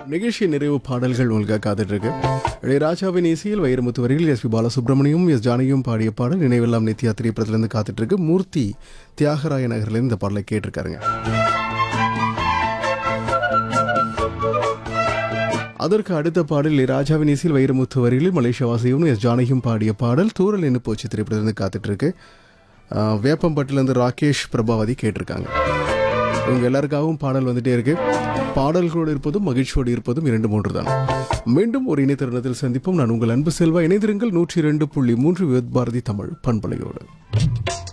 நிகழ்ச்சி நிறைவு பாடல்கள் உங்களுக்காக காத்துட்டு இருக்கு இளையராஜாவின் இசையில் வைரமுத்து வரிகள் எஸ் பி பாலசுப்ரமணியம் எஸ் ஜானகியும் பாடிய பாடல் நினைவெல்லாம் நித்யா திரைப்படத்திலிருந்து காத்துட்டு இருக்கு மூர்த்தி தியாகராய நகர்லேருந்து இந்த பாடலை கேட்டிருக்காருங்க அதற்கு அடுத்த பாடல் ராஜாவின் இசையில் வைரமுத்து வரிகளில் மலேசிய வாசியும் எஸ் ஜானகியும் பாடிய பாடல் தூரல் என்ன போச்சு திரைப்படத்திலிருந்து காத்துட்டு இருக்கு ஆஹ், வேப்பம்பட்டிலேருந்து ராகேஷ் பிரபாவதி கேட்டிருக்காங்க உங்க எல்லாருக்காகவும் பாடல் வந்துட்டே இருக்கு பாடல்களோடு இருப்பதும் மகிழ்ச்சியோடு இருப்பதும் இரண்டு மூன்று தான் மீண்டும் ஒரு இணையதருணத்தில் சந்திப்போம் நான் உங்கள் அன்பு செல்வா இணைந்திருங்கள் நூற்றி இரண்டு புள்ளி மூன்று வித் பாரதி தமிழ் பண்பலையோடு